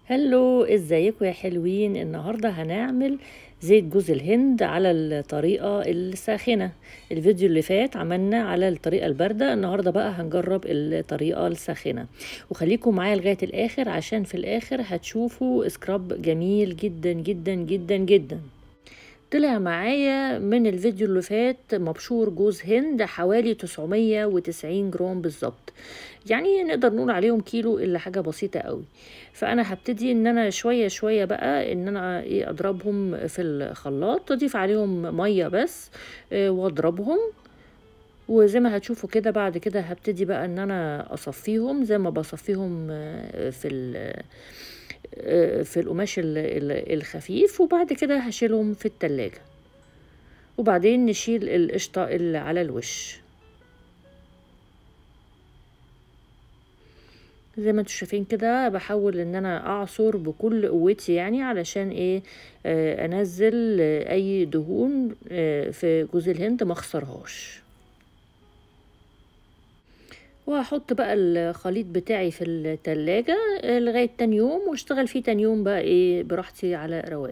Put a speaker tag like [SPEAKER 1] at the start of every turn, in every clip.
[SPEAKER 1] هلو ازيكم يا حلوين النهاردة هنعمل زيت جوز الهند على الطريقة الساخنة الفيديو اللي فات عملنا على الطريقة الباردة النهاردة بقى هنجرب الطريقة الساخنة وخليكم معايا لغاية الاخر عشان في الاخر هتشوفوا سكراب جميل جدا جدا جدا جدا طلع معايا من الفيديو اللي فات مبشور جوز هند حوالي 990 جرام بالظبط يعني نقدر نقول عليهم كيلو الا حاجه بسيطه قوي فانا هبتدي ان انا شويه شويه بقى ان انا ايه اضربهم في الخلاط اضيف عليهم ميه بس إيه واضربهم وزي ما هتشوفوا كده بعد كده هبتدي بقى ان انا اصفيهم زي ما بصفيهم في في القماش الخفيف وبعد كده هشيلهم في التلاجة وبعدين نشيل القشطة اللي على الوش زي ما انتوا شايفين كده بحاول ان انا اعصر بكل قوتي يعني علشان ايه آه انزل اي دهون آه في جوز الهند ما اخسرهاش وهحط بقى الخليط بتاعي في التلاجة لغاية تاني يوم واشتغل فيه تاني يوم بقى ايه براحتي على رواق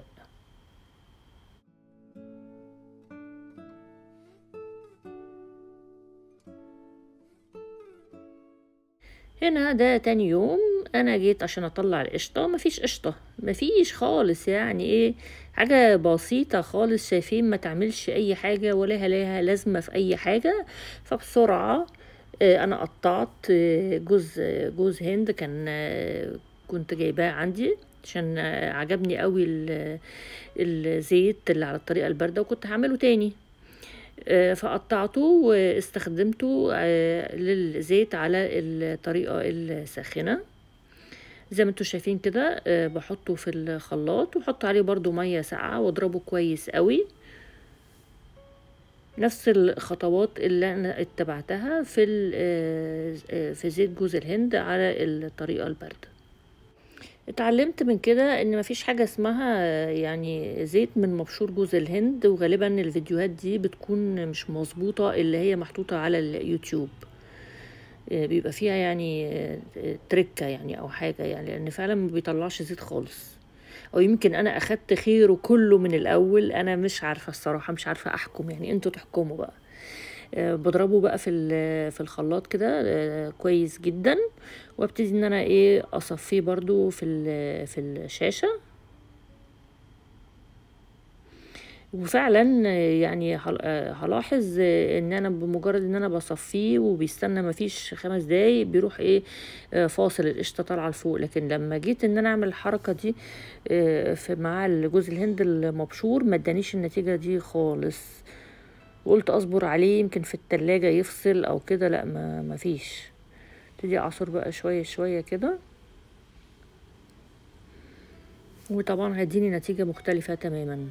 [SPEAKER 1] هنا ده تاني يوم انا جيت عشان اطلع القشطه مفيش قشطه مفيش خالص يعني ايه حاجه بسيطه خالص شايفين ما تعملش اي حاجه ولا لها لازمه في اي حاجه فبسرعه انا قطعت جوز جوز هند كان كنت جايباه عندي عشان عجبني قوي الزيت اللي على الطريقه البارده وكنت هعمله تاني فقطعته واستخدمته للزيت على الطريقه الساخنه زي ما انتوا شايفين كده بحطه في الخلاط وحط عليه برضو ميه ساقعه واضربه كويس قوي نفس الخطوات اللي انا اتبعتها في في زيت جوز الهند على الطريقه البارده اتعلمت من كده ان مفيش حاجه اسمها يعني زيت من مبشور جوز الهند وغالبا الفيديوهات دي بتكون مش مظبوطه اللي هي محطوطه على اليوتيوب بيبقى فيها يعني تركه يعني او حاجه يعني لان فعلا ما بيطلعش زيت خالص او يمكن انا اخدت خيره كله من الاول انا مش عارفه الصراحه مش عارفه احكم يعني انتوا تحكموا بقى أه بضربه بقى في في الخلاط كده أه كويس جدا وابتدي ان انا ايه اصفيه برضو في في الشاشه وفعلا يعني هلاحظ ان انا بمجرد ان انا بصفيه وبيستنى مفيش خمس دقايق بيروح ايه فاصل القشطه طالعه لفوق لكن لما جيت ان انا اعمل الحركه دي في مع جوز الهند المبشور ما ادانيش النتيجه دي خالص وقلت اصبر عليه يمكن في التلاجة يفصل او كده لا ما مفيش ابتدي اعصر بقى شويه شويه كده وطبعا هيديني نتيجه مختلفه تماما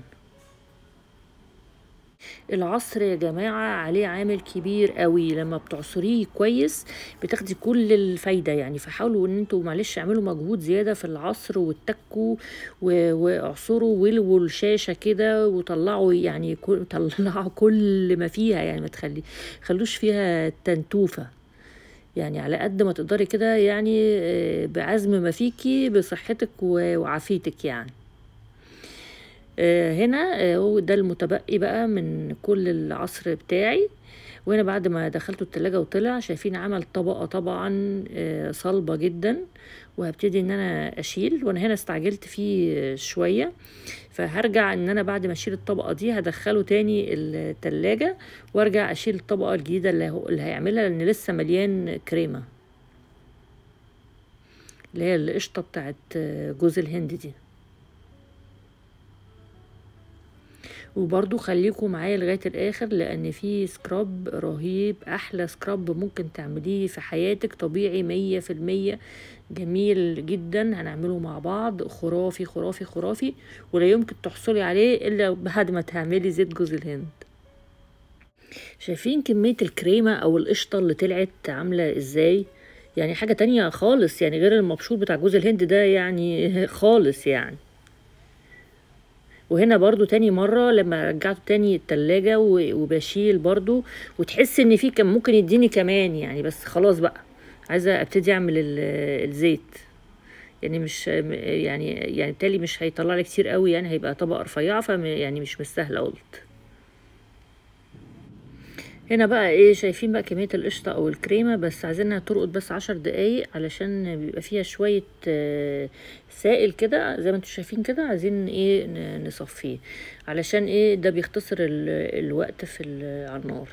[SPEAKER 1] العصر يا جماعة عليه عامل كبير قوي لما بتعصريه كويس بتاخدي كل الفايدة يعني فحاولوا ان انتوا معلش اعملوا مجهود زيادة في العصر واتكوا واعصروا ولوا الشاشة كده وطلعوا يعني طلعوا كل ما فيها يعني ما تخلي خلوش فيها تنتوفة يعني على قد ما تقدري كده يعني بعزم ما فيكي بصحتك وعافيتك يعني هنا هو ده المتبقي بقى من كل العصر بتاعي وهنا بعد ما دخلته التلاجة وطلع شايفين عمل طبقة طبعا صلبة جدا وهبتدي ان انا اشيل وانا هنا استعجلت فيه شوية فهرجع ان انا بعد ما اشيل الطبقة دي هدخله تاني التلاجة وارجع اشيل الطبقة الجديدة اللي, هو اللي هيعملها لان لسه مليان كريمة اللي هي القشطة بتاعت جوز الهند دي وبرضو خليكم معايا لغاية الآخر لأن في سكراب رهيب أحلى سكراب ممكن تعمليه في حياتك طبيعي مية في المية جميل جدا هنعمله مع بعض خرافي خرافي خرافي ولا يمكن تحصلي عليه إلا بعد ما تعملي زيت جوز الهند شايفين كمية الكريمة أو القشطة اللي طلعت عاملة إزاي يعني حاجة تانية خالص يعني غير المبشور بتاع جوز الهند ده يعني خالص يعني وهنا برضو تاني مرة لما رجعته تاني التلاجة وبشيل برضو وتحس ان في كان ممكن يديني كمان يعني بس خلاص بقى عايزة ابتدي اعمل الزيت يعني مش يعني يعني بالتالي مش هيطلع لي كتير قوي يعني هيبقى طبقه رفيعه ف يعني مش مستاهله قلت هنا بقى ايه شايفين بقى كميه القشطه او الكريمه بس عايزينها ترقد بس عشر دقايق علشان بيبقى فيها شويه آه، سائل كده زي ما انتم شايفين كده عايزين ايه ن- نصفيه علشان ايه ده بيختصر ال- الوقت في ال- على النار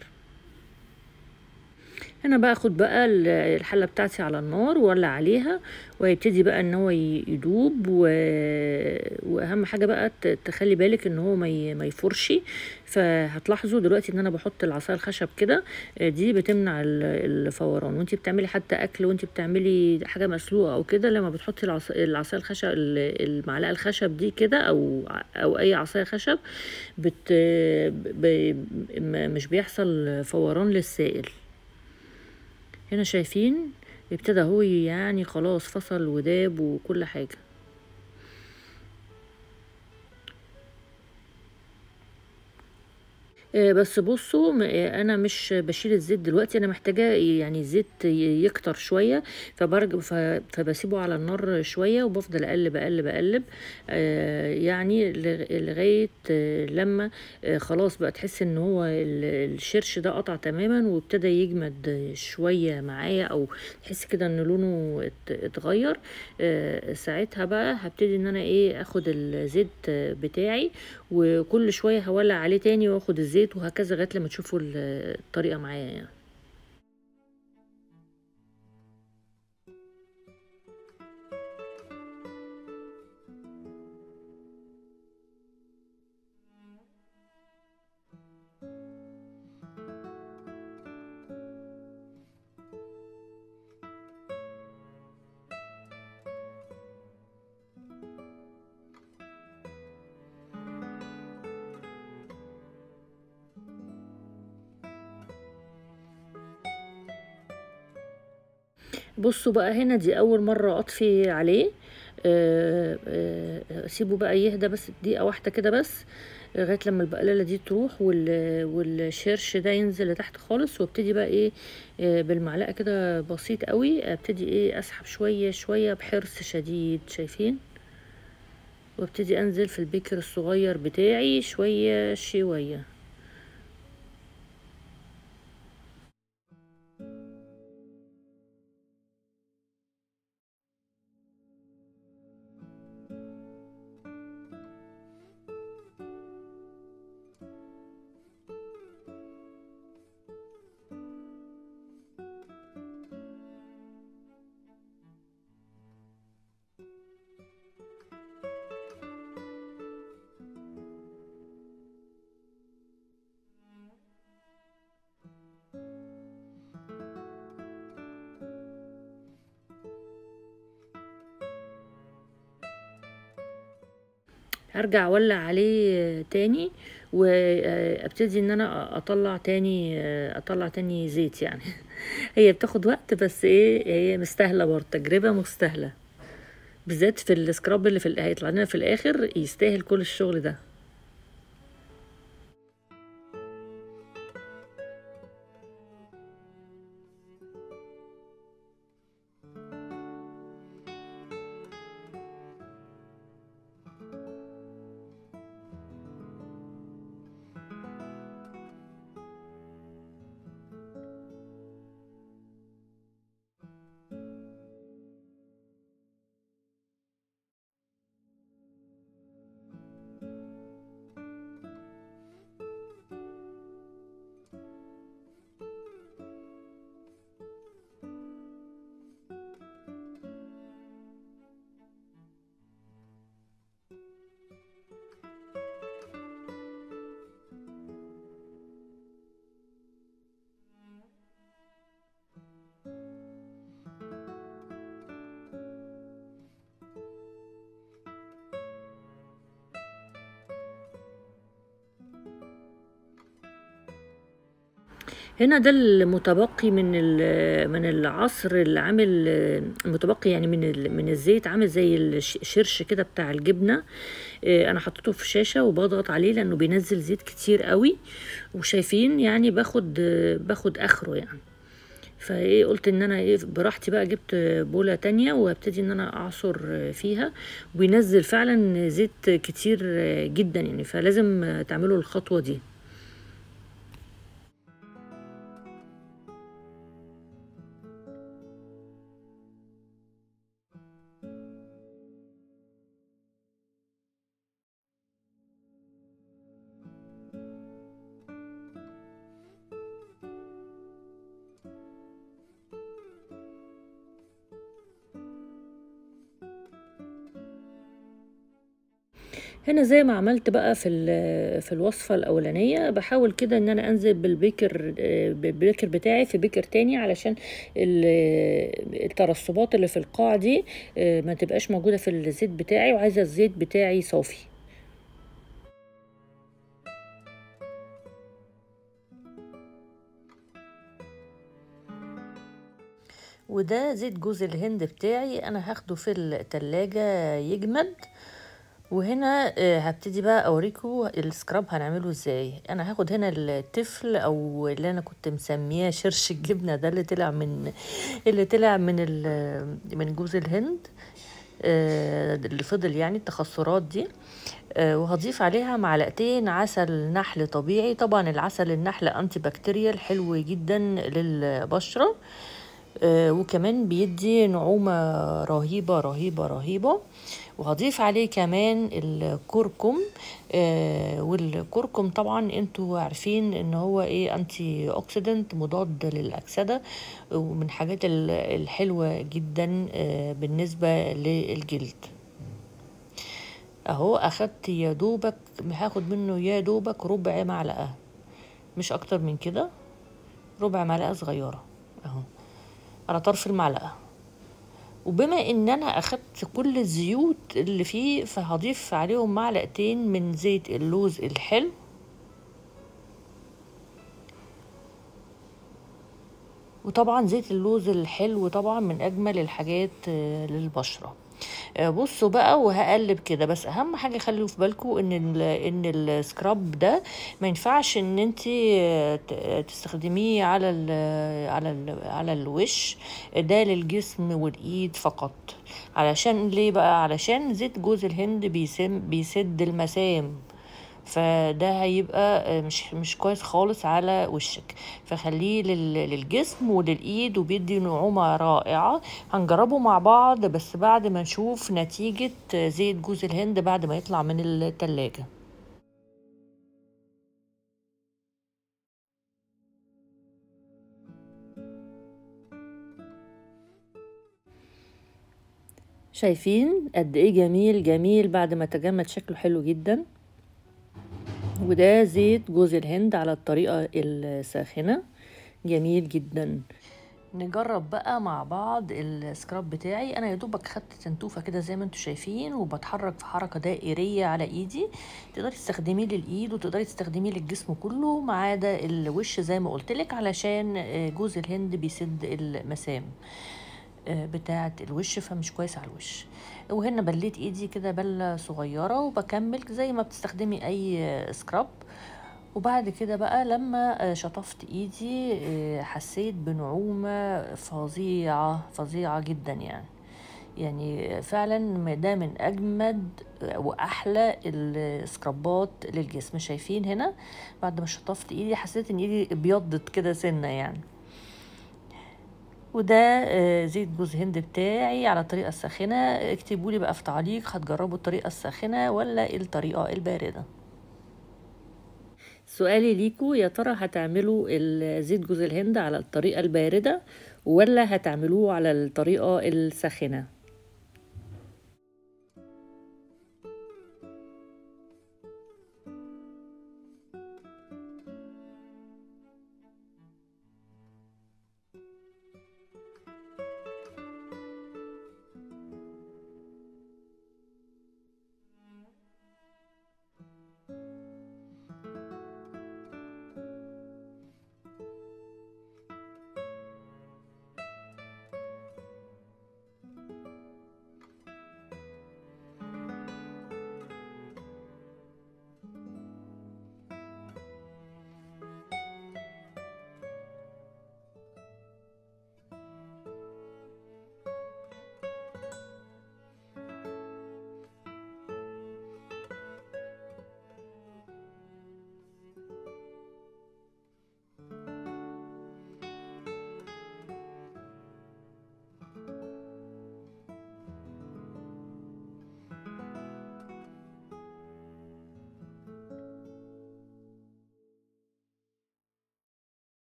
[SPEAKER 1] هنا بقى اخد بقى ال- الحله بتاعتي على النار وولع عليها ويبتدي بقى ان هو ي- يدوب و... واهم حاجه بقى ت- تخلي بالك ان هو ما ي- ما يفرش فهتلاحظوا دلوقتي ان انا بحط العصايه الخشب كده آه، دي بتمنع ال- الفوران وانتي بتعملي حتى اكل وانتي بتعملي حاجه مسلوقه او كده لما بتحطي العص- العصايه الخشب ال- المعلقه الخشب دي كده او او اي عصايه خشب بت ب... م- مش بيحصل فوران للسائل هنا شايفين ابتدى هو يعني خلاص فصل وداب وكل حاجة آه، بس بصوا م- آه، انا مش بشيل الزيت دلوقتي انا محتاجه يعني الزيت ي- يكتر شويه فبرج ف- فبسيبه على النار شويه وبفضل اقلب اقلب اقلب آه، يعني لغ- لغايه آه، لما آه، خلاص بقى تحس ان هو ال- الشرش ده قطع تماما وابتدى يجمد شويه معايا او تحس كده ان لونه ات- اتغير آه، ساعتها بقى هبتدي ان انا ايه اخد الزيت آه، بتاعي وكل شويه هولع عليه تاني واخد الزيت وهكذا لغايه لما تشوفوا ال- الطريقه معايا يعني بصوا بقى هنا دي اول مره اطفي عليه آه، آه، اسيبه بقى يهدى بس دقيقه واحده كده بس لغايه لما البقلاله دي تروح وال- والشرش ده ينزل لتحت خالص وابتدي بقى ايه آه، بالمعلقه كده بسيط قوي ابتدي ايه اسحب شويه شويه بحرص شديد شايفين وابتدي انزل في البيكر الصغير بتاعي شويه شويه هرجع اولع عليه تاني وابتدي ان انا اطلع تاني اطلع تاني زيت يعني هي بتاخد وقت بس ايه هي مستاهله برضه تجربه مستاهله بالذات في السكراب اللي في ال- هيطلع لنا في الاخر يستاهل كل الشغل ده هنا ده المتبقي من ال- من العصر اللي عامل المتبقي يعني من ال- من الزيت عامل زي الش- الشرش كده بتاع الجبنه آه، انا حطيته في شاشه وبضغط عليه لانه بينزل زيت كتير قوي وشايفين يعني باخد آه، باخد اخره يعني فايه قلت ان انا ايه براحتي بقى جبت بولة تانية وابتدي ان انا اعصر فيها وبينزل فعلا زيت كتير جدا يعني فلازم تعملوا الخطوة دي هنا زي ما عملت بقى في في الوصفة الأولانية بحاول كده إن أنا أنزل بالبيكر بالبيكر بتاعي في بيكر تاني علشان الترسبات اللي في القاع دي ما تبقاش موجودة في الزيت بتاعي وعايزة الزيت بتاعي صافي وده زيت جوز الهند بتاعي انا هاخده في التلاجة يجمد وهنا هبتدي بقى اوريكم السكراب هنعمله ازاي انا هاخد هنا التفل او اللي انا كنت مسمياه شرش الجبنه ده اللي طلع من اللي طلع من من جوز الهند اللي فضل يعني التخثرات دي وهضيف عليها معلقتين عسل نحل طبيعي طبعا العسل النحل انتي بكتيريال حلو جدا للبشره وكمان بيدي نعومة رهيبة رهيبة رهيبة وهضيف عليه كمان الكركم آه والكركم طبعا انتوا عارفين ان هو ايه انتي اوكسيدنت مضاد للاكسده ومن الحاجات الحلوه جدا آه بالنسبه للجلد اهو اخدت يا دوبك هاخد منه يا دوبك ربع معلقه مش اكتر من كده ربع معلقه صغيره اهو على طرف المعلقه وبما ان انا اخدت كل الزيوت اللي فيه فهضيف عليهم معلقتين من زيت اللوز الحلو وطبعا زيت اللوز الحلو طبعا من اجمل الحاجات للبشره بصوا بقى وهقلب كده بس اهم حاجه خلوا في بالكم ان ال ان السكراب ده ما ينفعش ان انت تستخدميه على ال على ال على الوش ده للجسم والايد فقط علشان ليه بقى علشان زيت جوز الهند بيسم بيسد المسام فده هيبقى مش مش كويس خالص على وشك فخليه للجسم وللايد وبيدي نعومه رائعه هنجربه مع بعض بس بعد ما نشوف نتيجه زيت جوز الهند بعد ما يطلع من التلاجة شايفين قد ايه جميل جميل بعد ما تجمد شكله حلو جدا وده زيت جوز الهند على الطريقة الساخنة جميل جدا نجرب بقى مع بعض السكراب بتاعي انا يا دوبك خدت تنتوفه كده زي ما انتم شايفين وبتحرك في حركه دائريه على ايدي تقدري تستخدميه للايد وتقدري تستخدميه للجسم كله ما عدا الوش زي ما قلت لك علشان جوز الهند بيسد المسام بتاعه الوش فمش كويس على الوش وهنا بليت ايدي كده بله صغيره وبكمل زي ما بتستخدمي اي سكراب وبعد كده بقى لما شطفت ايدي حسيت بنعومه فظيعه فظيعه جدا يعني يعني فعلا ده من اجمد واحلى السكرابات للجسم شايفين هنا بعد ما شطفت ايدي حسيت ان ايدي ابيضت كده سنه يعني وده زيت جوز هند بتاعي على الطريقة الساخنة اكتبوا لي بقى في تعليق هتجربوا الطريقة الساخنة ولا الطريقة الباردة سؤالي ليكو يا ترى هتعملوا زيت جوز الهند على الطريقة الباردة ولا هتعملوه على الطريقة الساخنة